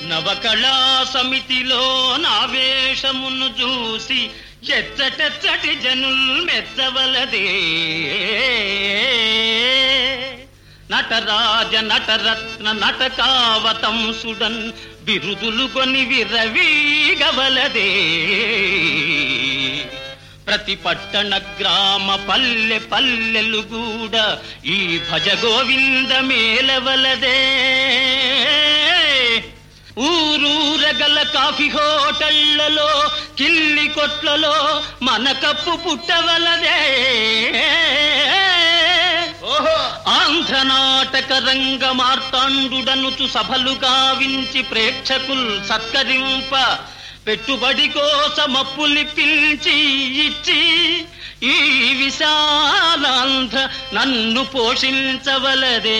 నవకళా సమితిలో నా వేషమును చూసి ఎచ్చటెచ్చటి జనుల్ మెచ్చవలదే నటరాజ నటరత్న నటకావతంసుడన్ బిరుదులు కొని విరవీగవలదే ప్రతి పట్టణ గ్రామ పల్లె పల్లెలు కూడా ఈ భజ గోవింద మేలవలదే ఊరూరగల కాఫీ హోటళ్లలో కిల్లి కొట్లలో మన కప్పు పుట్టవలదే ఓహో ఆంధ్ర నాటక రంగ మార్తాండుడనుచు సభలు గావించి ప్రేక్షకుల్ సత్కరింప పెట్టుబడి కోసమప్పులి పిలిచి ఇచ్చి ఈ విశాలాంధ్ర నన్ను పోషించవలదే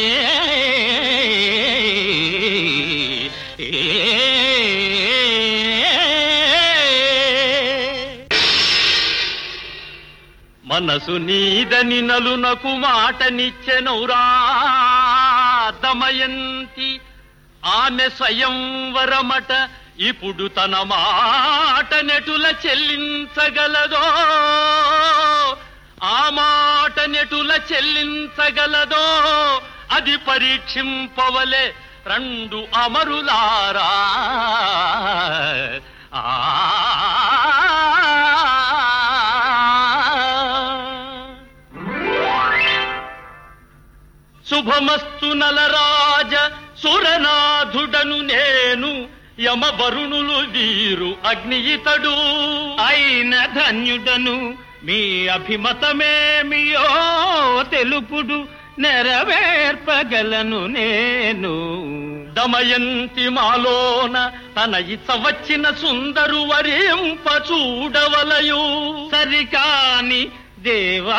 మనసు నీదని నలునకు మాటనిచ్చెనౌరా దమయంతి ఆమె స్వయంవరమట ఇప్పుడు తన మాట నెటుల చెల్లించగలదో ఆ మాట నెటుల చెల్లించగలదో అది పరీక్షింపవలే రెండు అమరులారా ఆ శుభమస్తు నలరాజ సురనాథుడను నేను యమవరుణులు వీరు అగ్నియితడు అయిన ధన్యుడను మీ అభిమతమేమియో తెలుపుడు నెరవేర్పగలను నేను దమయంతి మాలోన తన ఇచ్చ వచ్చిన సుందరు వరింప చూడవలయు సరికాని దేవా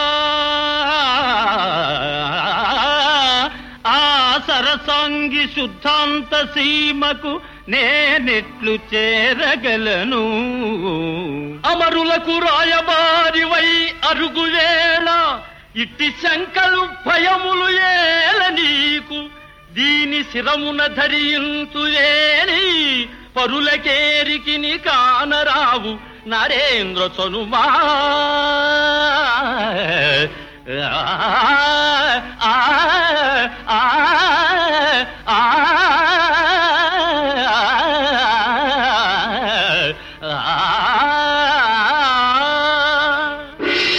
ఆ సరసాంగి శుద్ధాంత సీమకు నేనెట్లు చేరగలను అమరులకు రాయబారివై అరుగువేళ ఇట్టి శంకలు భయములు ఏల నీకు దీని శిరమున ధరింతుయేని పరులకేరికిని కానరావు నరేంద్ర చనుమా ఆ, ఆ, ఆ, ఆ, ఆ.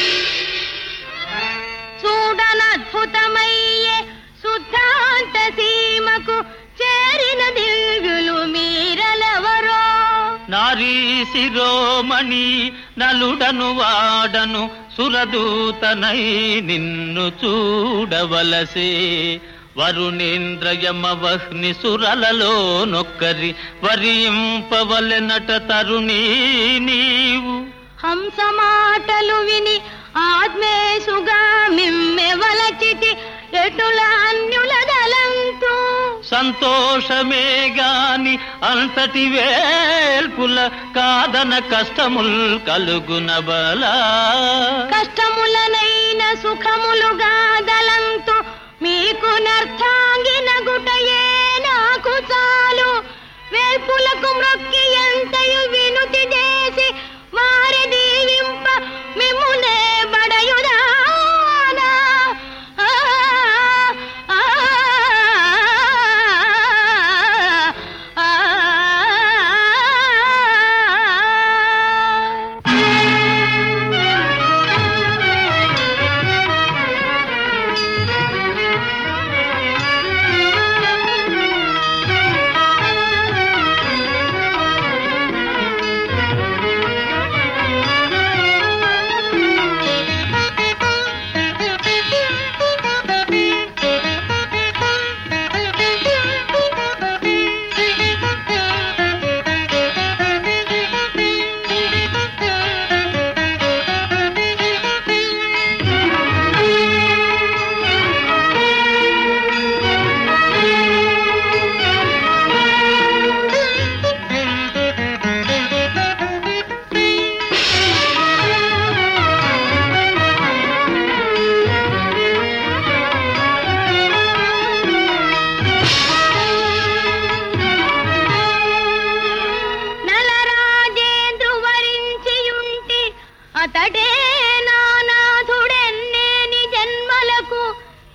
చూడనద్భుతమయ్యే శుద్ధాంత సీమకు చేరిన దివ్యులు మీరలెవరో నారీ శిరోమణి నలుడను వాడను సురదూతనై నిన్ను చూడవలసే వరుణేంద్రయమవహ్ని సురలలో నొక్కరి వరింపవలెనట తరుణీ నీవు హంస మాటలు విని ఆత్మేసుగా మిమ్మెవలచితి ఎటుల అన్యుల దళంతో సంతోషమే గాని అంతటి వేల్పుల కాదన కష్టముల్ కలుగునబలా కష్టములనైన సుఖములుగా దళంతో మీకు నర్థాంగిన గుటయే నాకు చాలు వేల్పులకు మ్రొక్కి ఎంతయు వినుతి చేసి వారి దీవింప మిమ్మునే బడయుదానా ఆ, ఆ, ఆ, ఆ.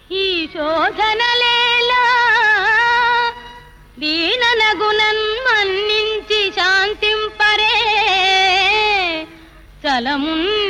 ఈ శోధనలేలా దీననగుణన్ మన్నించి శాంతింపరే చలమున్